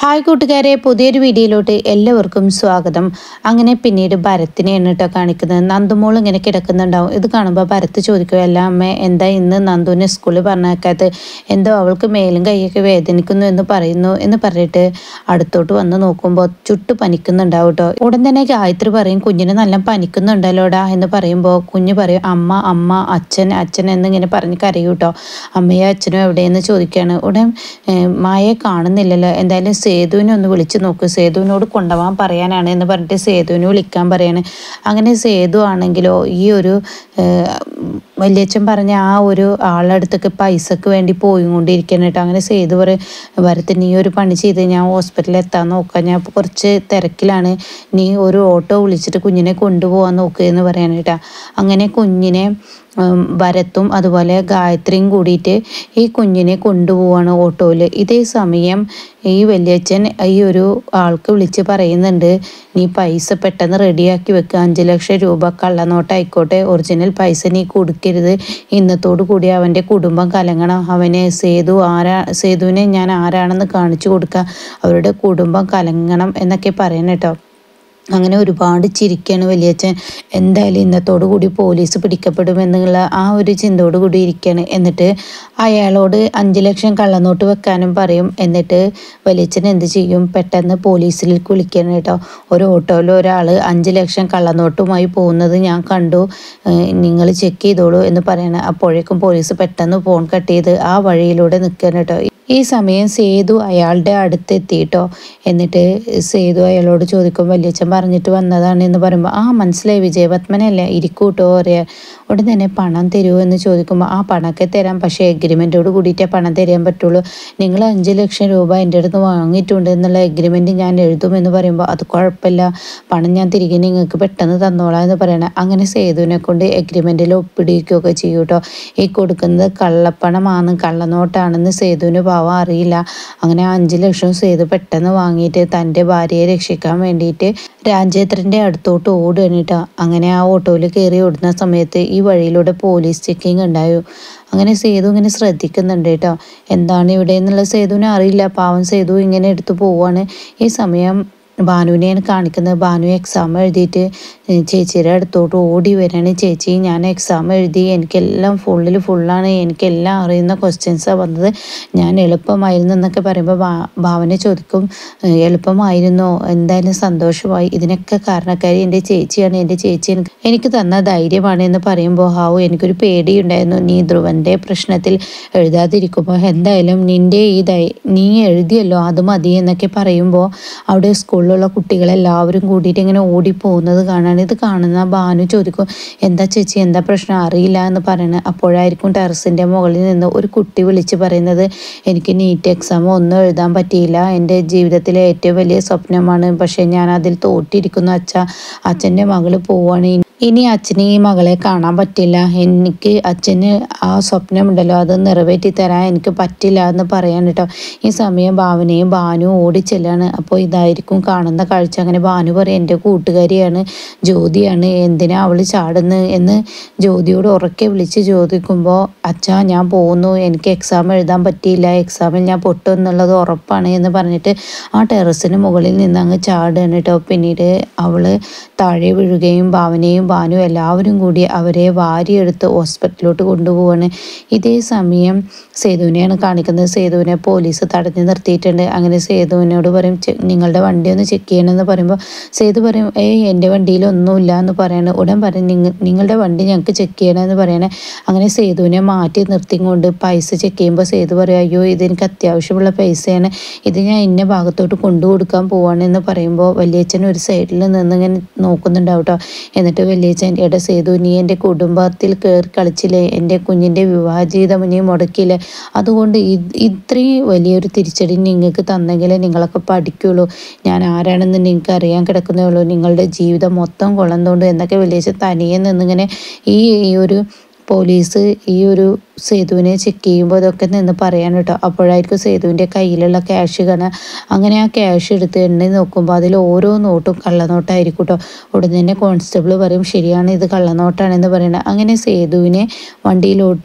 hi കൂട്ടുകാരെ പുതിയൊരു വീഡിയോയിലോട്ട് എല്ലാവർക്കും സ്വാഗതം അങ്ങനെ പിന്നീട് ഭരത്തിനെയാണ് കേട്ടോ കാണിക്കുന്നത് നന്ദുമോൾ ഇങ്ങനെ കിടക്കുന്നുണ്ടാവും ഇത് കാണുമ്പോൾ ഭരത്ത് ചോദിക്കുകയല്ല അമ്മ എന്താ ഇന്ന് നന്ദുവിനെ സ്കൂളിൽ പറഞ്ഞേക്കാത്ത എന്തോ അവൾക്ക് മേലും കൈയൊക്കെ വേദനിക്കുന്നു എന്ന് പറയുന്നു എന്ന് പറഞ്ഞിട്ട് അടുത്തോട്ട് വന്ന് നോക്കുമ്പോൾ ചുട്ടു പനിക്കുന്നുണ്ടാവും കേട്ടോ ഉടൻ തന്നെ ഗായത്രി പറയും കുഞ്ഞിന് നല്ല പനിക്കുന്നുണ്ടല്ലോടാ എന്ന് പറയുമ്പോൾ കുഞ്ഞ് പറയും അമ്മ അമ്മ അച്ഛൻ അച്ഛൻ എന്നിങ്ങനെ പറഞ്ഞ് കരയൂ കേട്ടോ അമ്മയും അച്ഛനും എവിടെയെന്ന് ചോദിക്കുകയാണ് ഉടൻ ഏഹ്, മായയെ കാണുന്നില്ലല്ലോ എന്തായാലും സേതുവിനെ ഒന്ന് വിളിച്ചു നോക്ക് സേതുവിനോട് കൊണ്ടുപോകാൻ പറയാനാണ് എന്ന് പറഞ്ഞിട്ട് സേതുവിനെ വിളിക്കാൻ പറയാണ് അങ്ങനെ സേതു ആണെങ്കിലോ ഈ ഒരു ഏഹ്, വല്യച്ഛൻ പറഞ്ഞ ആ ഒരു ആളുടെ അടുത്തേക്ക് പൈസക്ക് വേണ്ടി പോയിക്കൊണ്ടിരിക്കണം കേട്ടോ അങ്ങനെ സേതു പറയും ഭരത്ത് നീ ഒരു പണി ചെയ്ത് ഞാൻ ഹോസ്പിറ്റലിൽ എത്താൻ നോക്കാം ഞാൻ ഇപ്പോൾ കുറച്ച് തിരക്കിലാണ് നീ ഒരു ഓട്ടോ വിളിച്ചിട്ട് കുഞ്ഞിനെ കൊണ്ടുപോകാൻ നോക്കുക എന്ന് പറയാനായിട്ടാ അങ്ങനെ കുഞ്ഞിനെ ഉം, ഭരത്തും അതുപോലെ ഗായത്രിയും കൂടിയിട്ട് ഈ കുഞ്ഞിനെ കൊണ്ടുപോവാണ് ഓട്ടോയിൽ ഇതേ സമയം ഈ വല്യച്ഛൻ ഈ ഒരു ആൾക്ക് വിളിച്ച് പറയുന്നുണ്ട് നീ പൈസ പെട്ടെന്ന് റെഡിയാക്കി വെക്കുക അഞ്ച് ലക്ഷം രൂപ കള്ളനോട്ടായിക്കോട്ടെ ഒറിജിനൽ പൈസ നീ കൊടുക്കരുത് ഇന്നത്തോടു കൂടി അവൻ്റെ കുടുംബം കലങ്ങണം അവനെ സേതു ആരാ സേതുവിനെ ഞാൻ ആരാണെന്ന് കാണിച്ചു കൊടുക്കുക അവരുടെ കുടുംബം കലങ്ങണം എന്നൊക്കെ പറയണം കേട്ടോ അങ്ങനെ ഒരുപാട് ചിരിക്കാണ് വലിയച്ഛൻ എന്തായാലും ഇന്നത്തോടു കൂടി പോലീസ് പിടിക്കപ്പെടുമെന്നുള്ള ആ ഒരു ചിന്തയോട് കൂടി ഇരിക്കുകയാണ് എന്നിട്ട് അയാളോട് അഞ്ച് ലക്ഷം കള്ളനോട്ട് വെക്കാനും പറയും എന്നിട്ട് വലിയച്ഛൻ എന്ത് ചെയ്യും പെട്ടെന്ന് പോലീസിലേക്ക് വിളിക്കണം കേട്ടോ ഒരു ഓട്ടോയിൽ ഒരാൾ അഞ്ച് ലക്ഷം കള്ളനോട്ടുമായി പോകുന്നത് ഞാൻ കണ്ടു നിങ്ങൾ ചെക്ക് ചെയ്തോളൂ എന്ന് പറയണ അപ്പോഴേക്കും പോലീസ് പെട്ടെന്ന് ഫോൺ കട്ട് ചെയ്ത് ആ വഴിയിലൂടെ നിൽക്കണം കേട്ടോ ഈ സമയം സേതു അയാളുടെ അടുത്ത് എത്തിയിട്ടോ എന്നിട്ട് സേതു അയാളോട് ചോദിക്കും വല്യച്ഛൻ പറഞ്ഞിട്ട് വന്നതാണ് എന്ന് പറയുമ്പോൾ ആ മനസ്സിലായി വിജയപത്മനല്ലേ ഇരിക്കൂട്ടോ പറയാ ഉടൻ തന്നെ പണം തരുമോ എന്ന് ചോദിക്കുമ്പോൾ ആ പണമൊക്കെ തരാം പക്ഷേ എഗ്രിമെൻറ്റോട് കൂടിയിട്ടേ പണം തരാൻ പറ്റുള്ളൂ നിങ്ങൾ അഞ്ച് ലക്ഷം രൂപ എൻ്റെ അടുത്ത് വാങ്ങിയിട്ടുണ്ട് എന്നുള്ള എഗ്രിമെൻറ്റ് ഞാൻ എഴുതുമെന്ന് പറയുമ്പോൾ അത് കുഴപ്പമില്ല പണം ഞാൻ തിരികെ നിങ്ങൾക്ക് പെട്ടെന്ന് തന്നോളാം എന്ന് പറയണേ അങ്ങനെ സേതുവിനെ കൊണ്ട് എഗ്രിമെൻറ്റിൽ ഒപ്പിടിക്കുകയൊക്കെ ചെയ്യും കേട്ടോ ഈ കൊടുക്കുന്നത് കള്ളപ്പണമാണ് കള്ളനോട്ടാണെന്ന് സേതുവിന് പാവം അറിയില്ല അങ്ങനെ അഞ്ച് ലക്ഷം സേതു പെട്ടെന്ന് വാങ്ങിയിട്ട് തൻ്റെ ഭാര്യയെ രക്ഷിക്കാൻ വേണ്ടിയിട്ട് രാജേന്ദ്രൻ്റെ അടുത്തോട്ട് ഓടുകയാണ് കേട്ടോ അങ്ങനെ ആ ഓട്ടോയിൽ കയറി ഓടുന്ന സമയത്ത് ഈ വഴിയിലൂടെ പോലീസ് ചെക്കിങ് ഉണ്ടായോ അങ്ങനെ സേതു ഇങ്ങനെ ശ്രദ്ധിക്കുന്നുണ്ട് കേട്ടോ എന്താണ് ഇവിടെ എന്നുള്ള സേതുവിനെ അറിയില്ല പാവം സേതു ഇങ്ങനെ എടുത്തു പോവാണ് ഈ സമയം ഭാനുവിനെയാണ് കാണിക്കുന്നത് ഭാനു എക്സാം എഴുതിയിട്ട് ഏഹ് ചേച്ചിയുടെ അടുത്തോട്ട് ഓടി വരാണ് ചേച്ചി ഞാൻ എക്സാം എഴുതി എനിക്കെല്ലാം ഫുള്ളിൽ ഫുള്ളാണ് എനിക്കെല്ലാം അറിയുന്ന ക്വസ്റ്റ്യൻസാണ് വന്നത് ഞാൻ എളുപ്പമായിരുന്നു എന്നൊക്കെ പറയുമ്പോൾ ഭാ ഭാവന ചോദിക്കും "ഏഹ് എളുപ്പമായിരുന്നോ എന്തായാലും സന്തോഷമായി ഇതിനൊക്കെ കാരണക്കാരി എൻ്റെ ചേച്ചിയാണ് എൻ്റെ ചേച്ചി എനിക്ക് എനിക്ക് തന്ന ധൈര്യമാണ് എന്ന് പറയുമ്പോൾ ഹാവു എനിക്കൊരു പേടിയുണ്ടായിരുന്നു നീ ധ്രുവൻ്റെ പ്രശ്നത്തിൽ എഴുതാതിരിക്കുമ്പോൾ എന്തായാലും നിൻ്റെ ഈ ധൈ നീ എഴുതിയല്ലോ അത് മതി എന്നൊക്കെ പറയുമ്പോൾ അവിടെ സ്കൂളിലുള്ള കുട്ടികളെല്ലാവരും കൂടിയിട്ട് ഇങ്ങനെ ഓടിപ്പോകുന്നത് കാണാണ് ഇത് കാണുന്ന ഭാനു ചോദിക്കും എന്താ ചേച്ചി എന്താ പ്രശ്നം അറിയില്ല എന്ന് പറയുന്നത് അപ്പോഴായിരിക്കും ടെറസിൻ്റെ മുകളിൽ നിന്ന് ഒരു കുട്ടി വിളിച്ച് പറയുന്നത് എനിക്ക് നീറ്റ് എക്സാം ഒന്നും എഴുതാൻ പറ്റിയില്ല എൻ്റെ ജീവിതത്തിലെ ഏറ്റവും വലിയ സ്വപ്നമാണ് പക്ഷേ ഞാൻ അതിൽ തോറ്റിരിക്കുന്നു അച്ഛ അച്ഛൻ്റെ മകള് പോവാണ് ഇനി- ഇനി അച്ഛന് ഈ മകളെ കാണാൻ പറ്റില്ല എനിക്ക് അച്ഛന് ആ സ്വപ്നമുണ്ടല്ലോ അത് നിറവേറ്റി തരാൻ എനിക്ക് പറ്റില്ല എന്ന് പറയാൻ കേട്ടോ ഈ സമയം ഭാവനയും ഭാനുവും ഓടിച്ചെല്ലാണ് അപ്പോൾ ഇതായിരിക്കും കാണുന്ന കാഴ്ച അങ്ങനെ ഭാനു പറയും എൻ്റെ കൂട്ടുകാരിയാണ് ജ്യോതിയാണ് എന്തിനാ അവൾ ചാടുന്നത് എന്ന് ജ്യോതിയോട് ഉറക്കെ വിളിച്ച് ചോദിക്കുമ്പോൾ അച്ഛാ ഞാൻ പോകുന്നു എനിക്ക് എക്സാം എഴുതാൻ പറ്റിയില്ല എക്സാമിൽ ഞാൻ പൊട്ടും എന്നുള്ളത് ഉറപ്പാണ് എന്ന് പറഞ്ഞിട്ട് ആ ടെറസിന് മുകളിൽ നിന്ന് അങ്ങ് ചാടുകയാണ് കേട്ടോ പിന്നീട് അവൾ താഴെ വീഴുകയും ഭാവനയും ഭാനുവും എല്ലാവരും കൂടി അവരെ വാരിയെടുത്ത് ഹോസ്പിറ്റലിലോട്ട് കൊണ്ടുപോവാണ് ഇതേ സമയം സേതുവിനെയാണ് കാണിക്കുന്നത് സേതുവിനെ പോലീസ് തടഞ്ഞു നിർത്തിയിട്ടുണ്ട് അങ്ങനെ സേതുവിനോട് പറയും "ചെ- നിങ്ങളുടെ വണ്ടി ഒന്ന് ചെക്ക് ചെയ്യണമെന്ന് പറയുമ്പോൾ സേതു പറയും ഏയ് എൻ്റെ വണ്ടിയിലൊന്നുമില്ല എന്ന് പറയണ ഉടൻ പറയും "നിങ്ങ- നിങ്ങളുടെ വണ്ടി ഞങ്ങൾക്ക് ചെക്ക് ചെയ്യണമെന്ന് പറയണേ അങ്ങനെ സേതുവിനെ മാറ്റി നിർത്തിക്കൊണ്ട് പൈസ ചെക്ക് ചെയ്യുമ്പോൾ സേതു പറയും അയ്യോ ഇത് എനിക്ക് അത്യാവശ്യമുള്ള പൈസയാണ് ഇത് ഞാൻ ഇന്ന ഭാഗത്തോട്ട് കൊണ്ടു കൊടുക്കാൻ പോവാണ് എന്ന് പറയുമ്പോൾ വലിയച്ഛൻ ഒരു സൈഡിൽ നിന്ന് ഇങ്ങനെ നോക്കുന്നുണ്ടാവും കേട്ടോ എന്നിട്ട് വലിയച്ഛൻ എടാ സേതു നീ എൻ്റെ കുടുംബത്തിൽ കയറി കളിച്ചില്ലേ എൻ്റെ കുഞ്ഞിൻ്റെ വിവാഹ ജീവിതം നീ മുടക്കിയില്ലേ അതുകൊണ്ട് ഇത് ഇത്രയും വലിയൊരു തിരിച്ചടി നിങ്ങൾക്ക് തന്നെങ്കിലേ നിങ്ങളൊക്കെ പഠിക്കുള്ളൂ ഞാൻ ആരാണെന്ന് നിങ്ങൾക്ക് അറിയാൻ കിടക്കുന്നേ ഉള്ളൂ നിങ്ങളുടെ ജീവിതം മൊത്തം കൊള്ളുന്നതുകൊണ്ട് എന്നൊക്കെ വലിയച്ഛൻ തനിയെ നിന്നിങ്ങനെ ഈ ഈ ഒരു പോലീസ് ഈ ഒരു സേതുവിനെ ചെക്ക് ചെയ്യുമ്പോൾ ഇതൊക്കെ നിന്ന് പറയാൻ കേട്ടോ അപ്പോഴായിരിക്കും സേതുവിൻ്റെ കയ്യിലുള്ള ക്യാഷ് കാണാൻ അങ്ങനെ ആ ക്യാഷ് എടുത്ത് എണ്ണി നോക്കുമ്പോൾ അതിൽ ഓരോ നോട്ടും കള്ളനോട്ടായിരിക്കും കേട്ടോ ഉടനെ തന്നെ കോൺസ്റ്റബിൾ പറയും ശരിയാണ് ഇത് കള്ളനോട്ടാണെന്ന് പറയണത് അങ്ങനെ സേതുവിനെ വണ്ടിയിലോട്ട്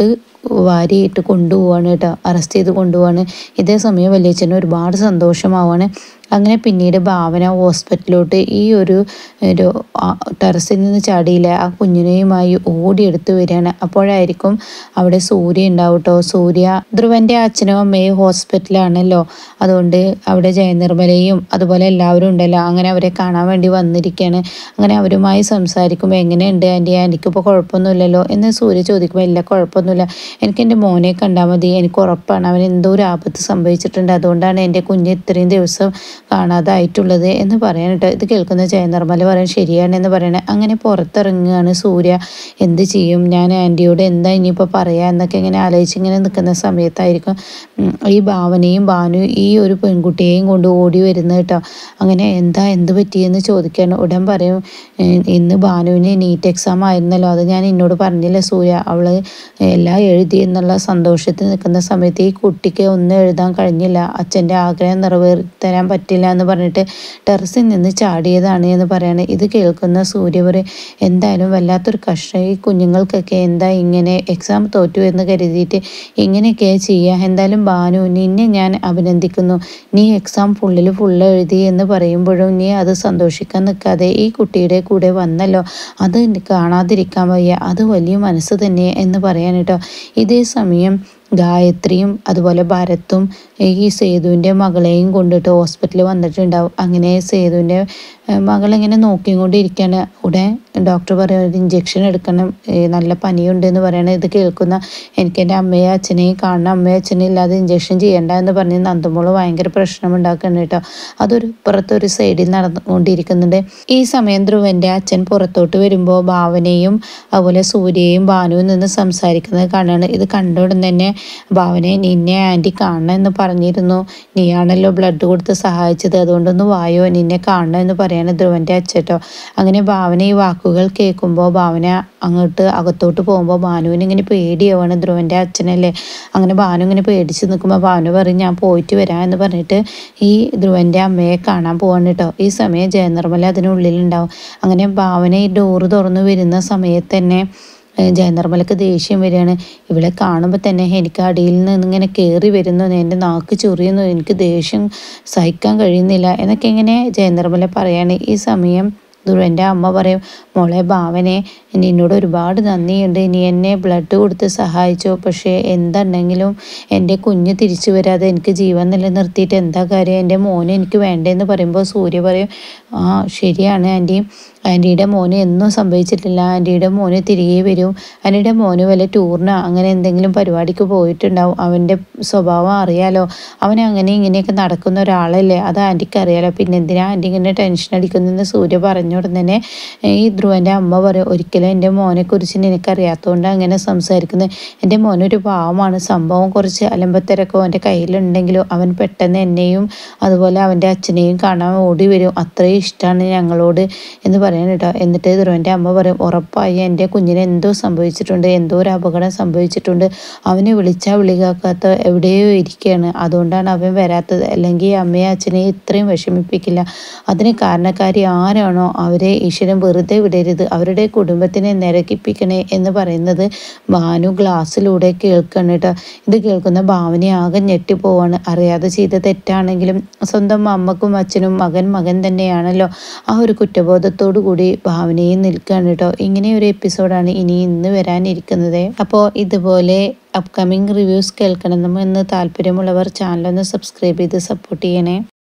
വാരിയിട്ട് കൊണ്ടുപോവാണ് കേട്ടോ അറസ്റ്റ് ചെയ്ത് കൊണ്ടുപോവാണ് ഇതേ സമയം വലിയച്ഛന് ഒരുപാട് സന്തോഷമാവാണ് അങ്ങനെ പിന്നീട് ഭാവന ഹോസ്പിറ്റലിലോട്ട് ഈ ഒരു ഒരു ടെറസിൽ നിന്ന് ചാടിയില്ല ആ കുഞ്ഞിനെയുമായി ഓടിയെടുത്ത് വരികയാണ് അപ്പോഴായിരിക്കും അവിടെ സൂര്യ ഉണ്ടാവും കേട്ടോ സൂര്യ ധ്രുവന്റെ അച്ഛനും അമ്മയും ഹോസ്പിറ്റലാണല്ലോ അതുകൊണ്ട് അവിടെ ജയനിർമ്മലയും അതുപോലെ എല്ലാവരും ഉണ്ടല്ലോ അങ്ങനെ അവരെ കാണാൻ വേണ്ടി വന്നിരിക്കുകയാണ് അങ്ങനെ അവരുമായി സംസാരിക്കുമ്പോൾ എങ്ങനെയുണ്ട് ആൻറ്റി എനിക്കിപ്പോൾ കുഴപ്പമൊന്നുമില്ലല്ലോ എന്ന് സൂര്യ ചോദിക്കുമ്പോൾ ഇല്ല കുഴപ്പമൊന്നുമില്ല എനിക്ക് എൻ്റെ മോനെ കണ്ടാൽ മതി എനിക്ക് ഉറപ്പാണ് അവൻ എന്തോ ഒരു ആപത്ത് സംഭവിച്ചിട്ടുണ്ട് അതുകൊണ്ടാണ് എൻ്റെ കുഞ്ഞ് ഇത്രയും ദിവസം കാണാതായിട്ടുള്ളത് എന്ന് പറയാനിട്ട് ഇത് കേൾക്കുന്ന ജയനിർമ്മല പറയാൻ ശരിയാണ് എന്ന് പറയണേ അങ്ങനെ പുറത്തിറങ്ങുകയാണ് സൂര്യ എന്ത് ചെയ്യും ഞാൻ ആൻറ്റിയോട് എന്താ ഇനിയിപ്പോൾ പറയാ എന്നൊക്കെ ഇങ്ങനെ ആലോചിച്ച് ഇങ്ങനെ നിൽക്കുന്ന സമയത്തായിരിക്കും ഈ ഭാവനയും ഭാനു ഈ ഒരു പെൺകുട്ടിയെയും കൊണ്ട് ഓടി വരുന്നത് കേട്ടോ അങ്ങനെ എന്താ എന്ത് പറ്റിയെന്ന് ചോദിക്കുകയാണ് ഉടൻ പറയും ഇന്ന് ഭാനുവിന് നീറ്റ് എക്സാം ആയിരുന്നല്ലോ അത് ഞാൻ എന്നോട് പറഞ്ഞില്ല സൂര്യ അവൾ എല്ലാം എഴുതി എന്നുള്ള സന്തോഷത്തിൽ നിൽക്കുന്ന സമയത്ത് ഈ കുട്ടിക്ക് ഒന്നും എഴുതാൻ കഴിഞ്ഞില്ല അച്ഛൻ്റെ ആഗ്രഹം നിറവേറ്റാൻ പറ്റില്ല എന്ന് പറഞ്ഞിട്ട് ടെറസിൽ നിന്ന് ചാടിയതാണ് എന്ന് പറയാണ് ഇത് കേൾക്കുന്ന സൂര്യവർ എന്തായാലും വല്ലാത്തൊരു കഷ്ടം ഈ കുഞ്ഞുങ്ങൾക്കൊക്കെ എന്താ ഇങ്ങനെ എക്സാം തോറ്റു എന്ന് കരുതിയിട്ട് ഇങ്ങനെയൊക്കെ ചെയ്യുക എന്തായാലും ബാനു നിന്നെ ഞാൻ അഭിനന്ദിക്കുന്നു നീ എക്സാം ഫുള്ളിൽ ഫുള്ള് എഴുതി എന്ന് പറയുമ്പോഴും നീ അത് സന്തോഷിക്കാൻ നിൽക്കാതെ ഈ കുട്ടിയുടെ കൂടെ വന്നല്ലോ അത് കാണാതിരിക്കാൻ വയ്യ അത് വലിയ മനസ്സ് തന്നെ എന്ന് പറയാൻ കേട്ടോ ഇതേ സമയം ഗായത്രിയും അതുപോലെ ഭരത്തും ഈ സേതുവിൻ്റെ മകളെയും കൊണ്ടിട്ട് ഹോസ്പിറ്റലിൽ വന്നിട്ടുണ്ടാവും അങ്ങനെ സേതുവിൻ്റെ മകളിങ്ങനെ നോക്കിക്കൊണ്ടിരിക്കുകയാണ് ഉടൻ ഡോക്ടർ പറയും ഒരു ഇഞ്ചെക്ഷൻ എടുക്കണം നല്ല പനിയുണ്ട് എന്ന് പറയണ ഇത് കേൾക്കുന്ന എനിക്ക് എൻ്റെ അമ്മയെ അച്ഛനെയും കാണണം അമ്മയും അച്ഛനെയും ഇല്ലാതെ ഇഞ്ചെക്ഷൻ ചെയ്യണ്ട എന്ന് പറഞ്ഞ് നന്ദമോള് ഭയങ്കര പ്രശ്നം ഉണ്ടാക്കുന്നുണ്ട് കേട്ടോ അതൊരു പുറത്തൊരു സൈഡിൽ നടന്നുകൊണ്ടിരിക്കുന്നുണ്ട് ഈ സമയം ധ്രുവൻ്റെ അച്ഛൻ പുറത്തോട്ട് വരുമ്പോൾ ഭാവനയും അതുപോലെ സൂര്യയും ഭാനുവും നിന്ന് സംസാരിക്കുന്നത് കാണുകയാണ് ഇത് കണ്ടോടും തന്നെ ഭാവനയെ നിന്നെ ആൻറ്റി കാണണം എന്ന് പറഞ്ഞിരുന്നു നീയാണല്ലോ ബ്ലഡ് കൊടുത്ത് സഹായിച്ചത് അതുകൊണ്ടൊന്ന് വായോ നിന്നെ കാണണം എന്ന് പറയാണ് ധ്രുവൻ്റെ അച്ഛട്ടോ അങ്ങനെ ഭാവന ഈ വാക്കുകൾ കേൾക്കുമ്പോൾ ഭാവന അങ്ങോട്ട് അകത്തോട്ട് പോകുമ്പോൾ ഭാനുവിന് ഇങ്ങനെ പേടിയാവാണ് ധ്രുവൻ്റെ അച്ഛനല്ലേ അങ്ങനെ ഭാനു ഇങ്ങനെ പേടിച്ച് നിൽക്കുമ്പോൾ ഭാനു പറയും ഞാൻ പോയിട്ട് വരാം എന്ന് പറഞ്ഞിട്ട് ഈ ധ്രുവൻ്റെ അമ്മയെ കാണാൻ പോവാണ് കേട്ടോ ഈ സമയം ജയനിർമ്മല അതിനുള്ളിലുണ്ടാവും അങ്ങനെ ഭാവന ഈ ഡോറ് തുറന്നു വരുന്ന സമയത്ത് തന്നെ ജയനിർമ്മലക്ക് ദേഷ്യം വരികയാണ് ഇവളെ കാണുമ്പോൾ തന്നെ എനിക്ക് അടിയിൽ നിന്ന് ഇങ്ങനെ കയറി വരുന്നു എൻ്റെ നാക്ക് ചൊറിയുന്നു എനിക്ക് ദേഷ്യം സഹിക്കാൻ കഴിയുന്നില്ല എന്നൊക്കെ ഇങ്ങനെ ജയനിർമ്മല പറയാണ് ഈ സമയം ദുർവൻ്റെ അമ്മ പറയും മോളെ ഭാവനെ നിന്നോട് ഒരുപാട് നന്ദിയുണ്ട് നീ എന്നെ ബ്ലഡ് കൊടുത്ത് സഹായിച്ചു പക്ഷേ എന്തുണ്ടെങ്കിലും എൻ്റെ കുഞ്ഞ് തിരിച്ചു വരാതെ എനിക്ക് ജീവൻ നിലനിർത്തിയിട്ട് എന്താ കാര്യം എൻ്റെ മോനെ എനിക്ക് വേണ്ടതെന്ന് പറയുമ്പോൾ സൂര്യ പറയും ആ ശരിയാണ് ആൻറ്റി ആൻറ്റിയുടെ മോന് എന്നും സംഭവിച്ചിട്ടില്ല ആൻറ്റിയുടെ മോന് തിരികെ വരും ആൻറ്റിയുടെ മോന് വല്ല ടൂറിനോ അങ്ങനെ എന്തെങ്കിലും പരിപാടിക്ക് പോയിട്ടുണ്ടാവും അവൻ്റെ സ്വഭാവം അറിയാലോ അവൻ അങ്ങനെ ഇങ്ങനെയൊക്കെ നടക്കുന്ന ഒരാളല്ലേ അത് ആൻറ്റിക്ക് അറിയാലോ പിന്നെ എന്തിനാ ആൻറ്റി ഇങ്ങനെ ടെൻഷൻ അടിക്കുന്നതെന്ന് സൂര്യ പറഞ്ഞുകൊണ്ട് തന്നെ ഈ ധ്രുവൻ്റെ അമ്മ പറയും ഒരിക്കലും എൻ്റെ മോനെക്കുറിച്ച് എനിക്കറിയാത്തതുകൊണ്ട് അങ്ങനെ സംസാരിക്കുന്നത് എൻ്റെ മോനൊരു പാവമാണ് സംഭവം കുറച്ച് അലമ്പത്തിരക്കോ എൻ്റെ കയ്യിലുണ്ടെങ്കിലും അവൻ പെട്ടെന്ന് എന്നെയും അതുപോലെ അവൻ്റെ അച്ഛനെയും കാണാൻ ഓടി വരും അത്രയും ഇഷ്ടമാണ് ഞങ്ങളോട് എന്ന് പറയും പറയാൻ കേട്ടോ എന്നിട്ട് ധ്രുവൻ്റെ അമ്മ പറയും ഉറപ്പായി എൻ്റെ കുഞ്ഞിന് എന്തോ സംഭവിച്ചിട്ടുണ്ട് എന്തോ ഒരു അപകടം സംഭവിച്ചിട്ടുണ്ട് അവനെ വിളിച്ചാൽ വിളിക്കാത്ത എവിടെയോ ഇരിക്കുകയാണ് അതുകൊണ്ടാണ് അവൻ വരാത്തത് അല്ലെങ്കിൽ അമ്മയെ അച്ഛനെ ഇത്രയും വിഷമിപ്പിക്കില്ല അതിന് കാരണക്കാരി ആരാണോ അവരെ ഈശ്വരൻ വെറുതെ വിടരുത് അവരുടെ കുടുംബത്തിനെ നിരക്കിപ്പിക്കണേ എന്ന് പറയുന്നത് ഭാനു ഗ്ലാസ്സിലൂടെ കേൾക്കണം കേട്ടോ ഇത് കേൾക്കുന്ന ഭാവന ആകെ ഞെട്ടിപ്പോവാണ് അറിയാതെ ചെയ്ത തെറ്റാണെങ്കിലും സ്വന്തം അമ്മക്കും അച്ഛനും മകൻ മകൻ തന്നെയാണല്ലോ ആ ഒരു കുറ്റബോധത്തോടു കൂടി ഭാവനയും നിൽക്കുകയാണ് കേട്ടോ ഇങ്ങനെ ഒരു എപ്പിസോഡാണ് ഇനി ഇന്ന് വരാനിരിക്കുന്നത് അപ്പോൾ ഇതുപോലെ അപ്കമിങ് റിവ്യൂസ് കേൾക്കണം എന്ന് താല്പര്യമുള്ളവർ ചാനലൊന്ന് സബ്സ്ക്രൈബ് ചെയ്ത് സപ്പോർട്ട് ചെയ്യണേ